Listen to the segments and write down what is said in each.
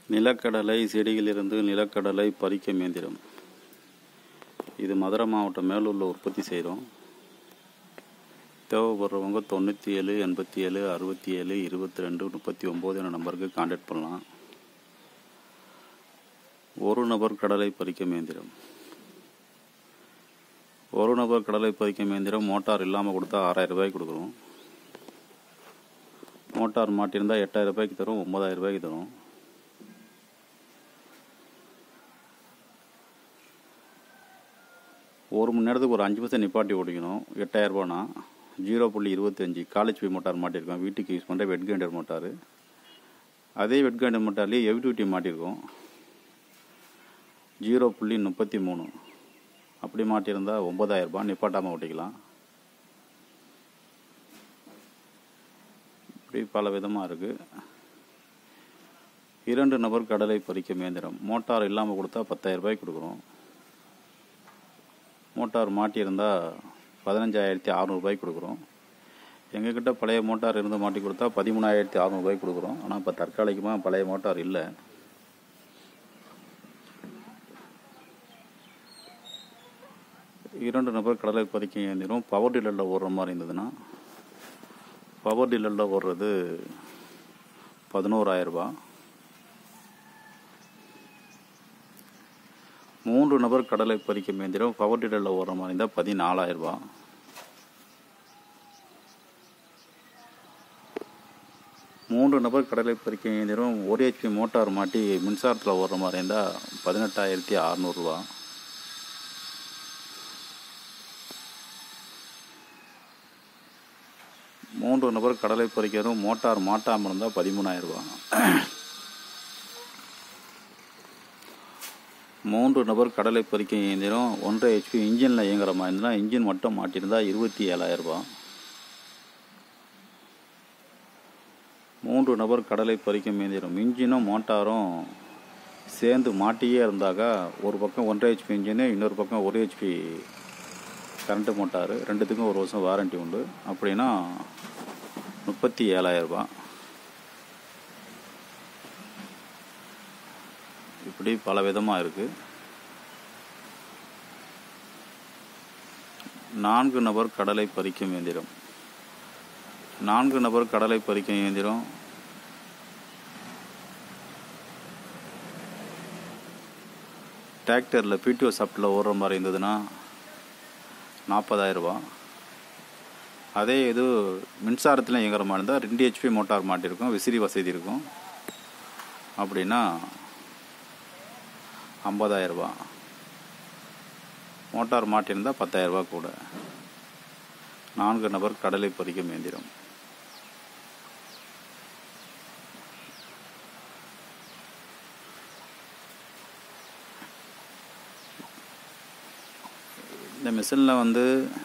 நிலக்கடலை செடியிலிருந்து நிலக்கடலை பறிக்கும் இயந்திரம் இது மதுரை மாவட்டம் மேலூரில் உற்பத்தி செய்கிறோம் தேவைப்படுறவங்க தொண்ணூற்றி ஏழு எண்பத்தி ஏழு அறுபத்தி ஏழு இருபத்தி ரெண்டு முப்பத்தி ஒம்பது என்ற நம்பருக்கு காண்டாக்ட் பண்ணலாம் ஒரு நபர் கடலை பறிக்கும் இயந்திரம் ஒரு நபர் கடலை பறிக்கும் இயந்திரம் மோட்டார் இல்லாமல் கொடுத்தா ஆறாயிரம் ரூபாய்க்கு கொடுக்குறோம் மோட்டார் மாட்டியிருந்தால் எட்டாயிரம் ரூபாய்க்கு தரும் ஒம்பதாயிரம் ரூபாய்க்கு தரும் ஒரு மணி நேரத்துக்கு ஒரு அஞ்சு பர்சன்ட் நிப்பாட்டி ஓடிக்கணும் எட்டாயிரம் ரூபானா ஜீரோ புள்ளி இருபத்தஞ்சி காலேஜ் பி மோட்டார் மாட்டியிருக்கோம் வீட்டுக்கு யூஸ் பண்ணுற வெட் கிரைண்டர் மோட்டார் அதே வெட் கிரைண்டர் மோட்டார்லேயே ஹெவி டியூட்டி மாட்டியிருக்கோம் ஜீரோ புள்ளி முப்பத்தி மூணு அப்படி மாட்டியிருந்தால் ஒம்பதாயிரம் ரூபாய் நிப்பாட்டாமல் ஓட்டிக்கலாம் இப்படி பல விதமாக இருக்குது இரண்டு நபர் கடலை பறிக்கும் இயந்திரம் மோட்டார் இல்லாமல் கொடுத்தா பத்தாயிரம் ரூபாய்க்கு கொடுக்குறோம் மோட்டார் மாட்டியிருந்தால் பதினஞ்சாயிரத்தி அறநூறுபாய்க்கு கொடுக்குறோம் எங்ககிட்ட பழைய மோட்டார் இருந்து மாட்டி கொடுத்தா பதிமூணாயிரத்தி அறநூறுபாய்க்கு கொடுக்குறோம் ஆனால் இப்போ தற்காலிகமாக பழைய மோட்டார் இல்லை இரண்டு நபர் கடலை பறிக்க இயந்திரம் பவர் டீலரில் ஓடுற மாதிரி இருந்ததுன்னா பவர் டீலரில் ஓடுறது பதினோராயிரரூபா மூன்று நபர் கடலை பறிக்கும் இயந்திரம் பவர் டீலரில் ஓடுற மாதிரி இருந்தால் பதினாலாயிரரூபா மூன்று நபர் கடலை பறிக்கும் இயந்திரம் ஒரு ஹெச்பி மோட்டார் மாட்டி மின்சாரத்தில் ஓடுற மாதிரி இருந்தால் பதினெட்டாயிரத்தி அறநூறுவா மூன்று நபர் கடலை பறிக்கிறதும் மோட்டார் மாட்டாமல் இருந்தால் பதிமூணாயிரம் ரூபா மூன்று நபர் கடலை பறிக்க இயந்திரம் ஒன்றரை ஹெச்பி இன்ஜினில் இயங்குற மாதிரி இருந்தால் இன்ஜின் மட்டும் மாட்டியிருந்தால் இருபத்தி ஏழாயிரம் ரூபா மூன்று நபர் கடலை பறிக்கும் இயந்திரம் இன்ஜினும் மோட்டாரும் சேர்ந்து மாட்டியே இருந்தாக்கா ஒரு பக்கம் ஒன்றரை ஹெச்பி இன்ஜினு இன்னொரு பக்கம் ஒரு ஹெச்பி கரண்ட்டு மோட்டார் ரெண்டுத்துக்கும் ஒரு வருஷம் வாரண்ட்டி உண்டு அப்படின்னா முப்பத்தி ஏழாயிரரூபா இப்படி பல விதமாக இருக்குது நான்கு நபர் கடலை பறிக்கும் இயந்திரம் நான்கு நபர் கடலை பறிக்கும் இயந்திரம் டிராக்டரில் பிடிஓ சாப்டில் ஓடுற மாதிரி இருந்ததுன்னா நாற்பதாயிரரூபா அதே இது மின்சாரத்தில் இயங்குற மாதிரி இருந்தால் ரெண்டு ஹெச்பி மோட்டார் மாட்டிருக்கும் விசிறி வசதி இருக்கும் அப்படின்னா ஐம்பதாயிரரூபா மோட்டார் மாட்டியிருந்தால் பத்தாயிரரூபா கூட நான்கு நபர் கடலை பறிக்கும் இயந்திரம் இந்த மிஷினில் வந்து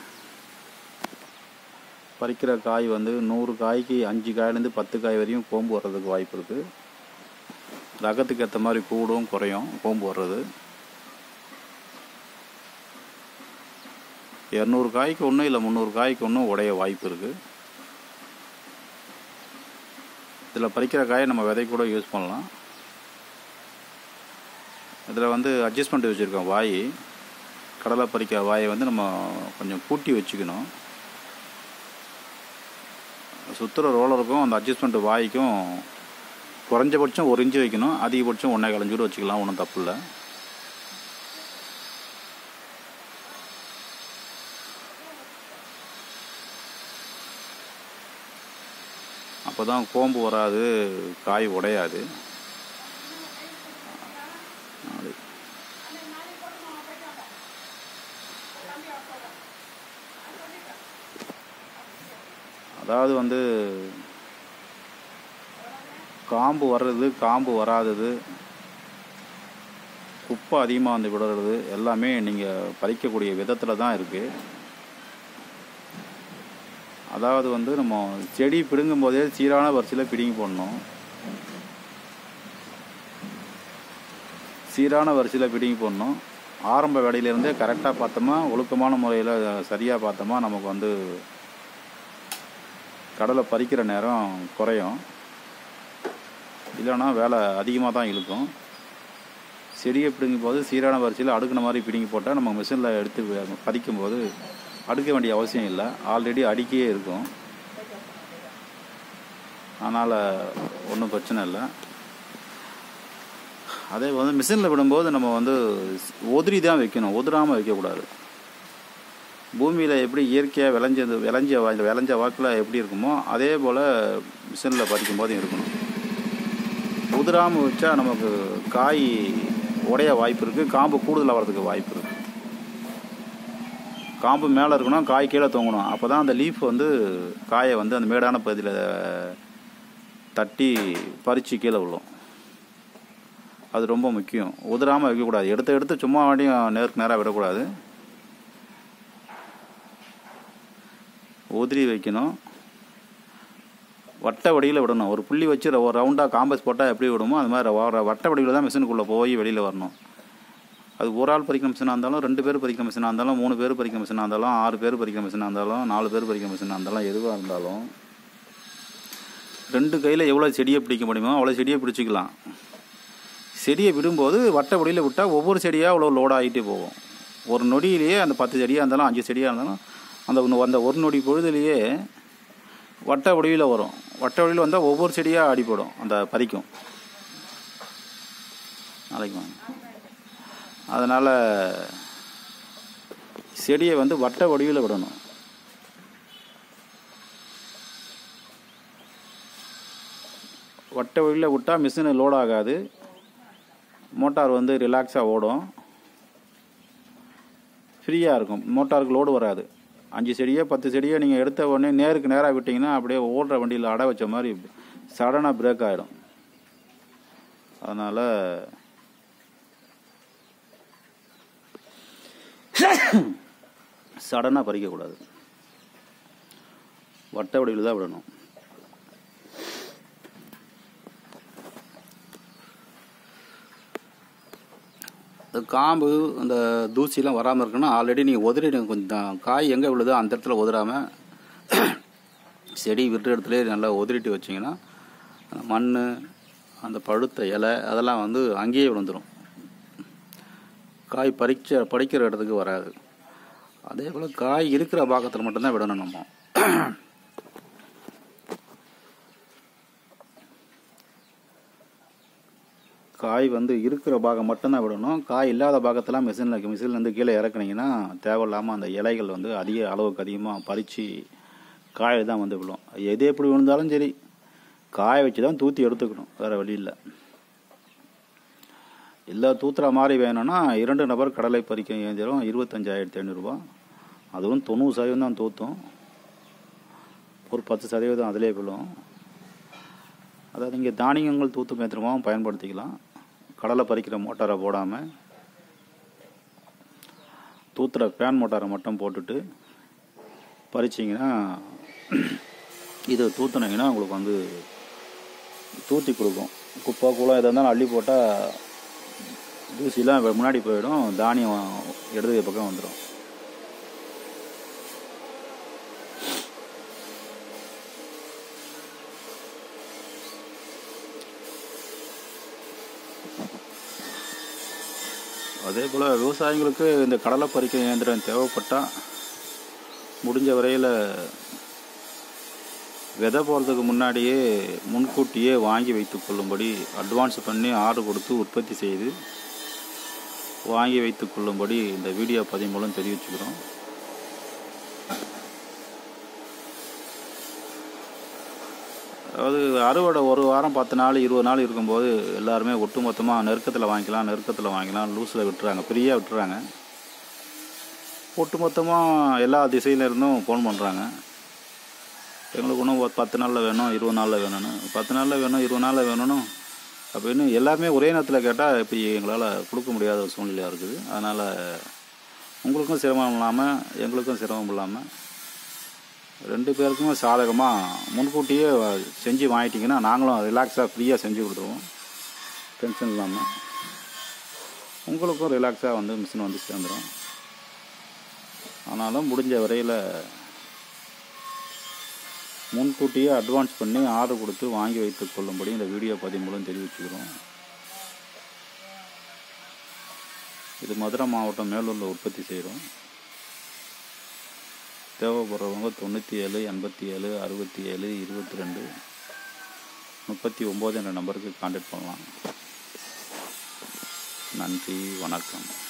பறிக்கிற காய் வந்து நூறு காய்க்கு அஞ்சு காயிலேருந்து பத்து காய் வரையும் கோம்பு வர்றதுக்கு வாய்ப்பு இருக்குது ரகத்துக்கு ஏற்ற மாதிரி கூடும் குறையும் கோம்பு வர்றது இரநூறு காய்க்கு ஒன்று இல்லை முந்நூறு காய்க்கு ஒன்று உடைய வாய்ப்பு இருக்குது இதில் பறிக்கிற காயை நம்ம விதை கூட யூஸ் பண்ணலாம் இதில் வந்து அட்ஜஸ்ட்மெண்ட் வச்சுருக்கோம் வாய் கடலை பறிக்கிற வாயை வந்து நம்ம கொஞ்சம் கூட்டி வச்சுக்கணும் சுற்றுற ரோலருக்கும் அந்த அட்ஜஸ்ட்மெண்ட் வாய்க்கும் குறைஞ்சபட்சம் ஒரு இன்ச்சு வைக்கணும் அதிகபட்சம் ஒன்றே கலைஞ்சு கூட வச்சுக்கலாம் ஒன்றும் தப்பு இல்லை அப்போ தான் கோம்பு வராது காய் உடையாது அதாவது வந்து காம்பு வர்றது காம்பு வராதது குப்பை அதிகமாக வந்து விடுறது எல்லாமே நீங்கள் பறிக்கக்கூடிய விதத்தில் தான் இருக்குது அதாவது வந்து நம்ம செடி பிடுங்கும் போதே சீரான வரிசையில் பிடுங்கி போடணும் சீரான வரிசையில் பிடுங்கி போடணும் ஆரம்ப வேலையிலேருந்தே கரெக்டாக பார்த்தோமா ஒழுக்கமான முறையில் சரியாக பார்த்தோமா நமக்கு வந்து கடலை பறிக்கிற நேரம் குறையும் இல்லைன்னா வேலை அதிகமாக தான் இழுக்கும் செடியை பிடுங்கும் போது சீரான வரிசையில் அடுக்கின மாதிரி பிடுங்கி போட்டால் நம்ம மிஷினில் எடுத்து வே- பதிக்கும் போது அடுக்க வேண்டிய அவசியம் இல்லை ஆல்ரெடி அடுக்கியே இருக்கும் அதனால் ஒன்றும் பிரச்சனை இல்லை அதே வந்து மிஷினில் விடும்போது நம்ம வந்து உதிரி தான் வைக்கணும் உதிராமல் வைக்கக்கூடாது பூமியில் எப்படி இயற்கையாக விளைஞ்சது விளைஞ்ச வா- விளைஞ்ச வாக்கில் எப்படி இருக்குமோ அதே போல் மிஷினில் பதிக்கும் போதும் இருக்கணும் உதிராமல் வச்சா நமக்கு காய் உடைய வாய்ப்பு இருக்குது காம்பு கூடுதலாக வரதுக்கு வாய்ப்பு இருக்குது காம்பு மேலே இருக்கணும் காய் கீழே தொங்கணும் அப்போ தான் அந்த லீஃப் வந்து காயை வந்து அந்த மேடான பகுதியில் தட்டி பறித்து கீழே விழும் அது ரொம்ப முக்கியம் உதிராமல் வைக்கக்கூடாது எடுத்து எடுத்து சும்மா வாட்டியும் நேருக்கு நேராக விடக்கூடாது உதிரி வைக்கணும் வட்ட வடியில் விடணும் ஒரு புள்ளி வச்சு ர- ஒரு ரவுண்டாக காம்பஸ் போட்டால் எப்படி விடுமோ அது மாதிரி வ- வட்ட வடிவில் தான் மிஷினுக்குள்ளே போய் வெளியில் வரணும் அது ஒரு ஆள் பறிக்கிற மிஷினாக இருந்தாலும் ரெண்டு பேர் பறிக்கிற மிஷினாக இருந்தாலும் மூணு பேர் பறிக்கிற மிஷினாக இருந்தாலும் ஆறு பேர் பறிக்கிற மிஷினாக இருந்தாலும் நாலு பேர் பறிக்கிற மிஷினாக இருந்தாலும் எதுவாக இருந்தாலும் ரெண்டு கையில் எவ்வளோ செடியை பிடிக்க முடியுமோ அவ்வளோ செடியை பிடிச்சிக்கலாம் செடியை விடும்போது வட்ட வடியில் விட்டால் ஒவ்வொரு செடியாக அவ்வளோ லோட் ஆகிட்டே போகும் ஒரு நொடியிலேயே அந்த பத்து செடியாக இருந்தாலும் அஞ்சு செடியாக இருந்தாலும் அந்த ஒன்று அந்த ஒரு நொடி பொழுதுலேயே வட்ட வடிவில் வரும் வட்ட வடிவில் வந்தால் ஒவ்வொரு செடியாக அடிப்படும் அந்த பறிக்கும் நாளைக்கு வாங்க அதனால் செடியை வந்து வட்ட வடிவில் விடணும் வட்ட வழியில் விட்டால் மிஷினு லோட் ஆகாது மோட்டார் வந்து ரிலாக்ஸாக ஓடும் ஃப்ரீயாக இருக்கும் மோட்டாருக்கு லோடு வராது அஞ்சு செடியோ பத்து செடியோ நீங்கள் எடுத்த உடனே நேருக்கு நேராக விட்டிங்கன்னா அப்படியே ஓடுற வண்டியில் அடை வச்ச மாதிரி சடனாக பிரேக் ஆகிடும் அதனால் சடனாக பறிக்கக்கூடாது வட்ட வடிவில் தான் விடணும் இந்த காம்பு அந்த தூசிலாம் வராமல் இருக்குன்னா ஆல்ரெடி நீங்கள் உதறிடுங்க கொஞ்சம் காய் எங்கே விழுதோ அந்த இடத்துல உதறாமல் செடி விட்டுற இடத்துல நல்லா உதறிட்டு வச்சிங்கன்னா அந்த மண் அந்த பழுத்த இலை அதெல்லாம் வந்து அங்கேயே விழுந்துடும் காய் பறிச்ச பறிக்கிற இடத்துக்கு வராது அதே போல் காய் இருக்கிற பாகத்தில் மட்டும்தான் விடணும் நம்ம காய் வந்து இருக்கிற பாகம் மட்டும்தான் விடணும் காய் இல்லாத பாகத்தெல்லாம் மிஷினில் மிஷின்லேருந்து கீழே இறக்குனீங்கன்னா தேவையில்லாமல் அந்த இலைகள் வந்து அதிக அளவுக்கு அதிகமாக பறித்து காய் தான் வந்து விழும் எது எப்படி விழுந்தாலும் சரி காய வச்சு தான் தூத்தி எடுத்துக்கணும் வேறு வழி இல்லை இல்லை தூத்துற மாதிரி வேணும்னா இரண்டு நபர் கடலை பறிக்க இயந்திரம் இருபத்தஞ்சாயிரத்தி ஐநூறுரூவா அதுவும் தொண்ணூறு சதவீதம் தான் தூத்தும் ஒரு பத்து சதவீதம் அதிலே விழும் அதாவது இங்கே தானியங்கள் தூத்து மேத்திரமாகவும் பயன்படுத்திக்கலாம் கடலை பறிக்கிற மோட்டாரை போடாமல் தூத்துற ஃபேன் மோட்டாரை மட்டும் போட்டுட்டு பறிச்சிங்கன்னா இதை தூத்துனீங்கன்னா உங்களுக்கு வந்து தூத்தி கொடுக்கும் குப்பை குளம் எதாக இருந்தாலும் அள்ளி போட்டால் தூசிலாம் வெ- முன்னாடி போயிடும் தானியம் இடது பக்கம் வந்துடும் அதே போல் விவசாயிகளுக்கு இந்த கடலை பறிக்க இயந்திரம் தேவைப்பட்டால் முடிஞ்ச வரையில் விதை போகிறதுக்கு முன்னாடியே முன்கூட்டியே வாங்கி வைத்துக் கொள்ளும்படி அட்வான்ஸ் பண்ணி ஆர்டர் கொடுத்து உற்பத்தி செய்து வாங்கி வைத்துக் கொள்ளும்படி இந்த வீடியோ பதிவு மூலம் தெரிவிச்சுக்கிறோம் அதாவது அறுவடை ஒரு வாரம் பத்து நாள் இருபது நாள் இருக்கும்போது எல்லாருமே ஒட்டுமொத்தமாக நெருக்கத்தில் வாங்கிக்கலாம் நெருக்கத்தில் வாங்கிக்கலாம் லூஸில் விட்டுறாங்க ஃப்ரீயாக விட்டுறாங்க ஒட்டுமொத்தமாக எல்லா திசையில இருந்தும் ஃபோன் பண்ணுறாங்க எங்களுக்கு இன்னும் ஒரு பத்து நாளில் வேணும் இருபது நாளில் வேணும்னு பத்து நாளில் வேணும் இருபது நாளில் வேணும்னு அப்படின்னு எல்லாமே ஒரே நேரத்தில் கேட்டால் இப்போ எங்களால் கொடுக்க முடியாத ஒரு சூழ்நிலையாக இருக்குது அதனால் உங்களுக்கும் சிரமம் இல்லாமல் எங்களுக்கும் சிரமம் இல்லாமல் ரெண்டு பேருக்குமே சாதகமாக முன்கூட்டியே செஞ்சு வாங்கிட்டீங்கன்னா நாங்களும் ரிலாக்ஸாக ஃப்ரீயாக செஞ்சு கொடுத்துருவோம் டென்ஷன் இல்லாமல் உங்களுக்கும் ரிலாக்ஸாக வந்து மிஷின் வந்து சேர்ந்துடும் ஆனாலும் முடிஞ்ச வரையில் முன்கூட்டியே அட்வான்ஸ் பண்ணி ஆர்டர் கொடுத்து வாங்கி வைத்துக் கொள்ளும்படி இந்த வீடியோ பதிவு மூலம் தெரிவிச்சுக்கிறோம் இது மதுரை மாவட்டம் மேலூரில் உற்பத்தி செய்கிறோம் தேவைப்படுறவங்க தொண்ணூற்றி ஏழு எண்பத்தி ஏழு அறுபத்தி ஏழு இருபத்தி ரெண்டு முப்பத்தி ஒம்பது என்ற நம்பருக்கு கான்டாக்ட் பண்ணலாம் நன்றி வணக்கம்